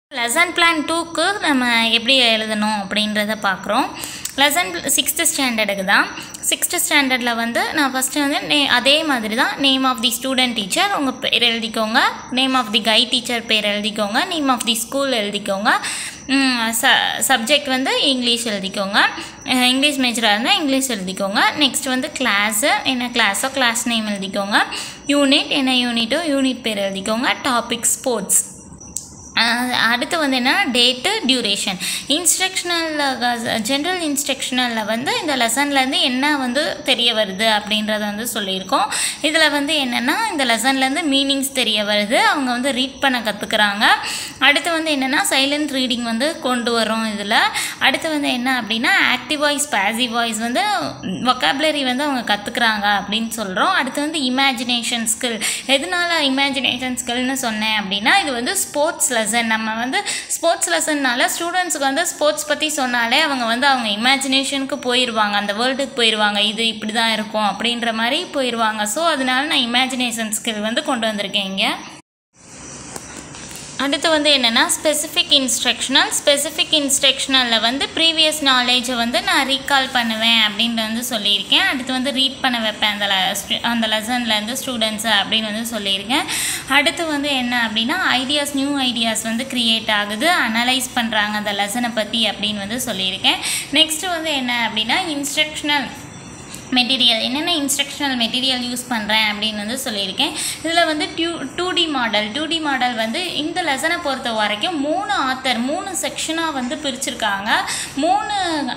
lesson plan டூக்கு நம்ம எப்படி எழுதணும் அப்படின்றத பார்க்குறோம் லெசன் சிக்ஸ்த்து ஸ்டாண்டர்டுக்கு தான் சிக்ஸ்த்து ஸ்டாண்டர்டில் வந்து நான் ஃபஸ்ட்டு வந்து நே அதே மாதிரி தான் name of the student teacher உங்கள் பேர் எழுதிக்கோங்க நேம் ஆஃப் தி கை டீச்சர் பேர் எழுதிக்கோங்க நேம் ஆஃப் தி ஸ்கூல் எழுதிக்கோங்க ச சப்ஜெக்ட் வந்து இங்கிலீஷ் எழுதிக்கோங்க அஹ் இங்கிலீஷ் மேஜராக இருந்தால் இங்கிலீஷ் எழுதிக்கோங்க நெக்ஸ்ட் வந்து கிளாஸு என்ன கிளாஸோ கிளாஸ் நேம் எழுதிக்கோங்க யூனிட் என்ன யூனிட்டோ யூனிட் பேர் எழுதிக்கோங்க டாபிக் ஸ்போர்ட்ஸ் அஹ் அடுத்து வந்து என்னென்னா டேட்டு டியூரேஷன் இன்ஸ்ட்ரக்ஷனலில் ஜென்ரல் இன்ஸ்ட்ரக்ஷனலில் வந்து இந்த லெசன்லேருந்து என்ன வந்து தெரிய வருது அப்படின்றத வந்து சொல்லியிருக்கோம் இதில் வந்து என்னென்னா இந்த லெசன்லேருந்து மீனிங்ஸ் தெரிய வருது அவங்க வந்து ரீட் பண்ண கற்றுக்குறாங்க அடுத்து வந்து என்னென்னா சைலண்ட் ரீடிங் வந்து கொண்டு வரோம் இதில் அடுத்து வந்து என்ன அப்படின்னா ஆக்டிவ் வாய்ஸ் பேசிவ் வாய்ஸ் வந்து வொக்காபுலரி வந்து அவங்க கற்றுக்குறாங்க அப்படின்னு சொல்கிறோம் அடுத்து வந்து இமேஜினேஷன் ஸ்கில் எதனால இமேஜினேஷன் ஸ்கில்னு சொன்னேன் அப்படின்னா இது வந்து ஸ்போர்ட்ஸ் லெசன் நம்ம வந்து ஸ்போர்ட்ஸ் லெசன்னால ஸ்டூடெண்ட்ஸுக்கு வந்து ஸ்போர்ட்ஸ் பற்றி சொன்னாலே அவங்க வந்து அவங்க இமேஜினேஷனுக்கு போயிடுவாங்க அந்த வேர்ல்டுக்கு போயிடுவாங்க இது இப்படி தான் இருக்கும் அப்படின்ற மாதிரி போயிடுவாங்க ஸோ அதனால நான் இமேஜினேஷன் ஸ்கில் வந்து கொண்டு வந்திருக்கேன் இங்கே அடுத்து வந்து என்னென்னா ஸ்பெசிஃபிக் இன்ஸ்ட்ரக்ஷனல் ஸ்பெசிஃபிக் இன்ஸ்ட்ரக்ஷனலில் வந்து ப்ரீவியஸ் நாலேஜை வந்து நான் ரீகால் பண்ணுவேன் அப்படின்னு வந்து சொல்லியிருக்கேன் அடுத்து வந்து ரீட் பண்ண வைப்பேன் அந்த le- அந்த லெசன்லேருந்து ஸ்டூடெண்ட்ஸை அப்படின்னு வந்து சொல்லியிருக்கேன் அடுத்து வந்து என்ன அப்படின்னா ஐடியாஸ் நியூ ஐடியாஸ் வந்து க்ரியேட் ஆகுது அனலைஸ் பண்ணுறாங்க அந்த லெசனை பற்றி அப்படின்னு வந்து சொல்லியிருக்கேன் நெக்ஸ்ட்டு வந்து என்ன அப்படின்னா இன்ஸ்ட்ரக்ஷனல் மெட்டீரியல் என்னென்ன இன்ஸ்ட்ரக்ஷனல் மெட்டீரியல் யூஸ் பண்ணுறேன் அப்படின்னு வந்து சொல்லியிருக்கேன் இதில் வந்து due two D model two D model வந்து இந்த லெசனை பொறுத்த வரைக்கும் மூணு ஆத்தர் மூணு செக்ஷனாக வந்து பிரிச்சிருக்காங்க மூணு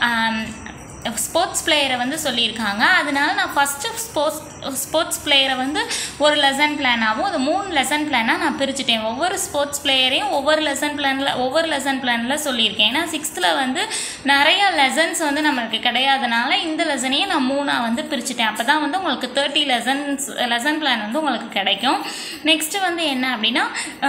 ஸ்போர்ட்ஸ் பிளேயரை வந்து சொல்லியிருக்காங்க அதனால நான் ஃபஸ்ட்டு ஸ்போர்ட்ஸ் ஸ்போர்ட்ஸ் பிளேயரை வந்து ஒரு லெசன் பிளானாகவும் அது மூணு லெசன் பிளானாக நான் பிரிச்சுட்டேன் ஒவ்வொரு ஸ்போர்ட்ஸ் பிளேயரையும் ஒவ்வொரு லெசன் பிளானில் ஒவ்வொரு லெசன் பிளானில் சொல்லியிருக்கேன் ஏன்னா சிக்ஸ்த்தில் வந்து நிறைய லெசன்ஸ் வந்து நம்மளுக்கு கிடையாதனால இந்த லெசனையும் நான் மூணாக வந்து பிரிச்சுட்டேன் அப்போ தான் வந்து உங்களுக்கு தேர்ட்டி லெசன்ஸ் லெசன் பிளான் வந்து உங்களுக்கு கிடைக்கும் நெக்ஸ்ட்டு வந்து என்ன அப்படின்னா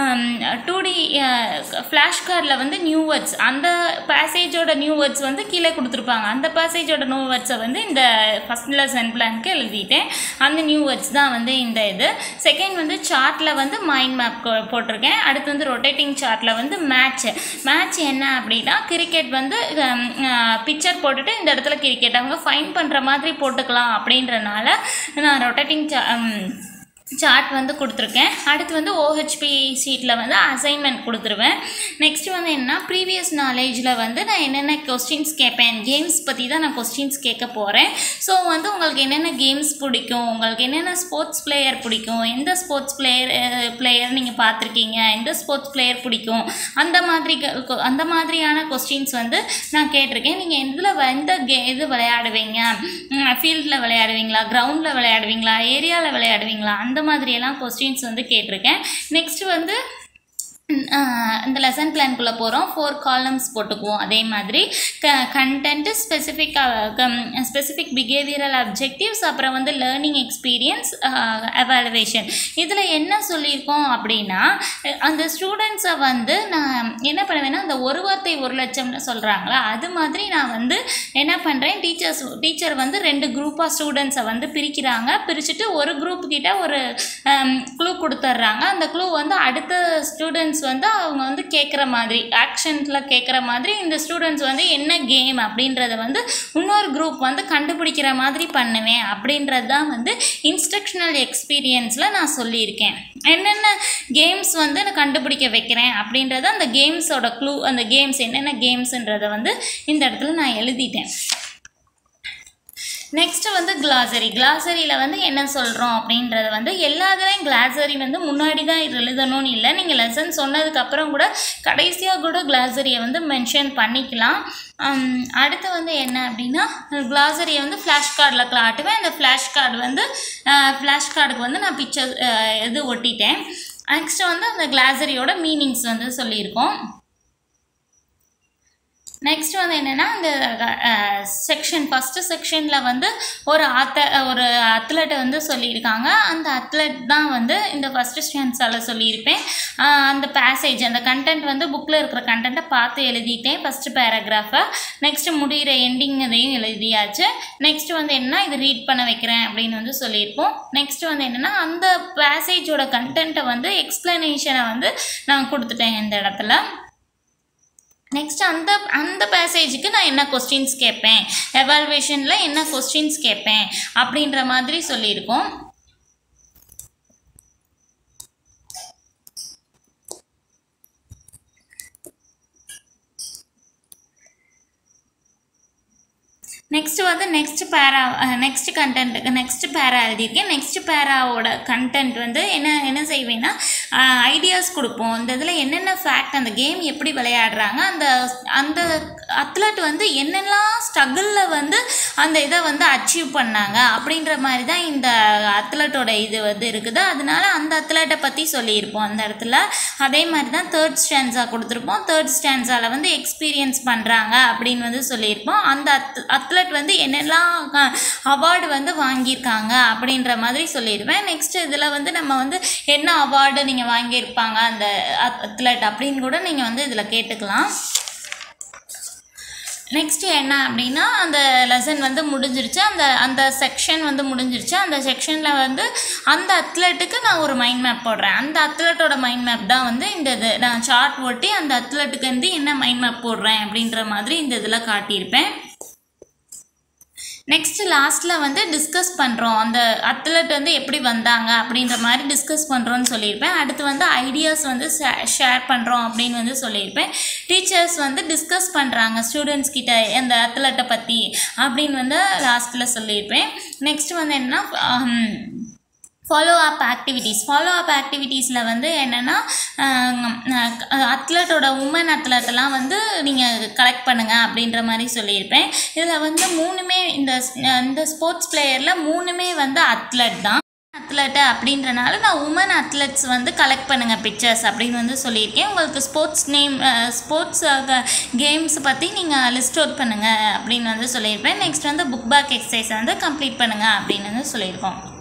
டூ டி ஃப்ளாஷ் கார்டில் வந்து நியூ வேர்ட்ஸ் அந்த பேசேஜோட நியூ வேர்ட்ஸ் வந்து கீழே கொடுத்துருப்பாங்க அந்த பேசேஜோட நியூ வேர்ட்ஸை வந்து இந்த ஃபஸ்ட் லெசன் பிளானுக்கு எழுதிட்டேன் அந்த நியூ வேர்ட்ஸ் தான் வந்து இந்த இது செகண்ட் வந்து சார்ட்டில் வந்து மைண்ட் மேப் போட்டிருக்கேன் அடுத்து வந்து ரொட்டேட்டிங் சார்ட்டில் வந்து மேட்ச் மேட்ச் என்ன அப்படின்னா கிரிக்கெட் வந்து பிக்சர் போட்டுட்டு இந்த இடத்துல கிரிக்கெட் அவங்க ஃபைன் பண்ணுற மாதிரி போட்டுக்கலாம் அப்படின்றனால நான் ரொட்டேட்டிங் சா சார்ட் வந்து கொடுத்துருக்கேன் அடுத்து வந்து ஓஹெச்பி ஷீட்டில் வந்து அசைன்மெண்ட் கொடுத்துருவேன் நெக்ஸ்ட் வந்து என்ன ப்ரீவியஸ் நாலேஜில் வந்து நான் என்னென்ன கொஸ்டின்ஸ் கேட்பேன் கேம்ஸ் பற்றி தான் நான் கொஸ்டின்ஸ் கேட்க போகிறேன் ஸோ வந்து உங்களுக்கு என்னென்ன கேம்ஸ் பிடிக்கும் உங்களுக்கு என்னென்ன ஸ்போர்ட்ஸ் பிளேயர் பிடிக்கும் எந்த ஸ்போர்ட்ஸ் பிளேயர் பிளேயர் நீங்கள் பார்த்துருக்கீங்க எந்த ஸ்போர்ட்ஸ் பிளேயர் பிடிக்கும் அந்த மாதிரி க- கொ- அந்த மாதிரியான கொஸ்டின்ஸ் வந்து நான் கேட்டிருக்கேன் நீங்கள் எதில் எந்த கே இது விளையாடுவீங்க ஃபீல்டில் விளையாடுவீங்களா கிரவுண்டில் விளையாடுவீங்களா ஏரியாவில் விளையாடுவீங்களா அந்த மாதிரியெல்லாம் கொஸ்டின்ஸ் வந்து கேட்டிருக்கேன் நெக்ஸ்ட் வந்து ம், ஆஹ் இந்த லெசன் பிளான்குள்ளே போகிறோம் ஃபோர் காலம்ஸ் போட்டுக்குவோம் அதே மாதிரி க content specific specific behavioural objectives அப்புறம் வந்து லேர்னிங் எக்ஸ்பீரியன்ஸ் எவாலுவேஷன் இதில் என்ன சொல்லியிருக்கோம் அப்படின்னா அஹ் அந்த ஸ்டூடெண்ட்ஸை வந்து நான் என்ன பண்ணுவேன்னா அந்த ஒரு வார்த்தை ஒரு லட்சம்னு சொல்கிறாங்களா அது மாதிரி நான் வந்து என்ன பண்ணுறேன் டீச்சர்ஸ் டீச்சர் வந்து ரெண்டு குரூப்பாக ஸ்டூடெண்ட்ஸை வந்து பிரிக்கிறாங்க பிரிச்சுட்டு ஒரு குரூப் கிட்ட ஒரு க்ளூ கொடுத்துட்றாங்க அந்த க்ளூ வந்து அடுத்த ஸ்டூடெண்ட்ஸ் வந்து அவங்க வந்து கேட்குற மாதிரி ஆக்ஷன்ஸில் கேட்குற மாதிரி இந்த ஸ்டூடெண்ட்ஸ் வந்து என்ன கேம் அப்படின்றத வந்து இன்னொரு குரூப் வந்து கண்டுபிடிக்கிற மாதிரி பண்ணுவேன் அப்படின்றது தான் வந்து இன்ஸ்ட்ரக்ஷனல் எக்ஸ்பீரியன்ஸில் நான் சொல்லியிருக்கேன் என்னென்ன கேம்ஸ் வந்து நான் கண்டுபிடிக்க வைக்கிறேன் அப்படின்றத அந்த கேம்ஸோட க்ளூ அந்த கேம்ஸ் என்னென்ன கேம்ஸுன்றதை வந்து இந்த இடத்துல நான் எழுதிட்டேன் நெக்ஸ்ட் வந்து கிளாசரி கிளாசரியில் வந்து என்ன சொல்கிறோம் அப்படின்றத வந்து எல்லாத்துலேயும் கிளாசரி வந்து முன்னாடி தான் எழுதணும்னு இல்லை நீங்கள் லெசன் சொன்னதுக்கப்புறம் கூட கடைசியாக கூட கிளாசரியை வந்து மென்ஷன் பண்ணிக்கலாம் ஹம், அடுத்து வந்து என்ன அப்படின்னா கிளாசரியை வந்து ஃப்ளாஷ் கார்டில் காட்டுவேன் அந்த ஃப்ளாஷ் கார்டு வந்து ஃப்ளாஷ் கார்டுக்கு வந்து நான் பிக்சர் இது ஒட்டிட்டேன் நெக்ஸ்ட் வந்து அந்த கிளாசரியோட மீனிங்ஸ் வந்து சொல்லியிருக்கோம் நெக்ஸ்ட் வந்து என்னென்னா இந்த செக்ஷன் ஃபஸ்ட்டு செக்ஷனில் வந்து ஒரு ஆத்த ஒரு அத்லெட்டை வந்து சொல்லியிருக்காங்க அந்த அத்லெட் தான் வந்து இந்த ஃபஸ்ட்டு ஸ்டான்ஸால் சொல்லியிருப்பேன் ஆஹ் அந்த பேசேஜ் அந்த கண்டென்ட் வந்து புக்கில் இருக்கிற கண்டென்ட்டை பார்த்து எழுதிட்டேன் ஃபஸ்ட்டு பேராகிராஃபை நெக்ஸ்ட்டு முடிகிற எண்டிங் இதையும் எழுதியாச்சு நெக்ஸ்ட் வந்து என்ன இது ரீட் பண்ண வைக்கிறேன் அப்படின்னு வந்து சொல்லியிருப்போம் நெக்ஸ்ட் வந்து என்னென்னா அந்த பேசேஜோட கண்டென்ட்டை வந்து எக்ஸ்ப்ளனேஷனை வந்து நான் கொடுத்துட்டேன் இந்த இடத்துல நெக்ஸ்ட் அந்த அந்த பேசேஜுக்கு நான் என்ன கொஸ்டின்ஸ் கேட்பேன் எவால்வேஷனில் என்ன கொஸ்டின்ஸ் கேட்பேன் அப்படின்ற மாதிரி சொல்லியிருக்கோம் நெக்ஸ்ட் வந்து நெக்ஸ்ட் பேரா நெக்ஸ்ட் கண்டென்ட் நெக்ஸ்ட் பேரா எழுதியிருக்கேன் நெக்ஸ்ட் பேராவோட கண்டென்ட் வந்து என்ன என்ன செய்வேன்னா ஐடியாஸ் கொடுப்போம் இந்த இதில் என்னென்ன ஃபேக்ட் அந்த கேம் எப்படி விளையாடுறாங்க அந்த அந்த அத்லட் வந்து என்னெல்லாம் ஸ்ட்ரகிளில் வந்து அந்த இதை வந்து அச்சீவ் பண்ணாங்க அப்படின்ற மாதிரி தான் இந்த அத்லட்டோட இது வந்து இருக்குது அதனால அந்த அத்லட்டை பற்றி சொல்லியிருப்போம் அந்த இடத்துல அதே மாதிரி தான் தேர்ட் ஸ்டான்ஸாக கொடுத்துருப்போம் தேர்ட் ஸ்டான்ஸால் வந்து எக்ஸ்பீரியன்ஸ் பண்ணுறாங்க அப்படின்னு வந்து சொல்லியிருப்போம் அந்த அத் அத்லட் வந்து என்னெல்லாம் அவார்டு வந்து வாங்கியிருக்காங்க அப்படின்ற மாதிரி சொல்லிடுவேன் நெக்ஸ்ட் இதில் வந்து நம்ம வந்து என்ன அவார்டு நீங்கள் வாங்கியிருப்பாங்க அந்த அத்லட் அப்படின்னு கூட நீங்கள் வந்து இதில் கேட்டுக்கலாம் நெக்ஸ்ட் என்ன அப்படின்னா அந்த லெசன் வந்து முடிஞ்சிருச்சு அந்த அந்த செக்ஷன் வந்து முடிஞ்சிருச்சு அந்த செக்ஷனில் வந்து அந்த அத்லெட்டுக்கு நான் ஒரு மைண்ட் மேப் போடுறேன் அந்த அத்லெட்டோட மைண்ட் மேப் தான் வந்து இந்த இது நான் சார்ட் ஒட்டி அந்த அத்லெட்டுக்கு வந்து என்ன மைண்ட் மேப் போடுறேன் அப்படின்ற மாதிரி இந்த இதில் காட்டியிருப்பேன் நெக்ஸ்ட் லாஸ்ட்டில் வந்து டிஸ்கஸ் பண்ணுறோம் அந்த அத்லட் வந்து எப்படி வந்தாங்க அப்படின்ற மாதிரி டிஸ்கஸ் பண்ணுறோன்னு சொல்லியிருப்பேன் அடுத்து வந்து ஐடியாஸ் வந்து ஷேர் பண்ணுறோம் அப்படின்னு வந்து சொல்லியிருப்பேன் டீச்சர்ஸ் வந்து டிஸ்கஸ் பண்ணுறாங்க ஸ்டூடெண்ட்ஸ் கிட்ட அந்த அத்லட்டை பற்றி அப்படின்னு வந்து லாஸ்ட்டில் சொல்லியிருப்பேன் நெக்ஸ்ட் வந்து என்னன்னா follow up activities follow up ஆக்டிவிட்டீஸில் வந்து என்னென்னா அத்லட்டோட உமன் அத்லட்டெல்லாம் வந்து நீங்கள் கலெக்ட் பண்ணுங்கள் அப்படின்ற மாதிரி சொல்லியிருப்பேன் இதில் வந்து மூணுமே இந்த இந்த ஸ்போர்ட்ஸ் பிளேயரில் மூணுமே வந்து அத்லட் தான் அத்லட்டு அப்படின்றனால நான் உமன் அத்லெட்ஸ் வந்து கலெக்ட் பண்ணுங்கள் பிக்சர்ஸ் அப்படின்னு வந்து சொல்லியிருக்கேன் உங்களுக்கு ஸ்போர்ட்ஸ் நேம் ஸ்போர்ட்ஸ் கேம்ஸ் பற்றி நீங்கள் லிஸ்ட் அவுட் பண்ணுங்கள் அப்படின்னு வந்து சொல்லியிருப்பேன் நெக்ஸ்ட் வந்து புக் பேக் எக்ஸசைஸ் வந்து கம்ப்ளீட் பண்ணுங்கள் அப்படின்னு வந்து சொல்லியிருக்கோம்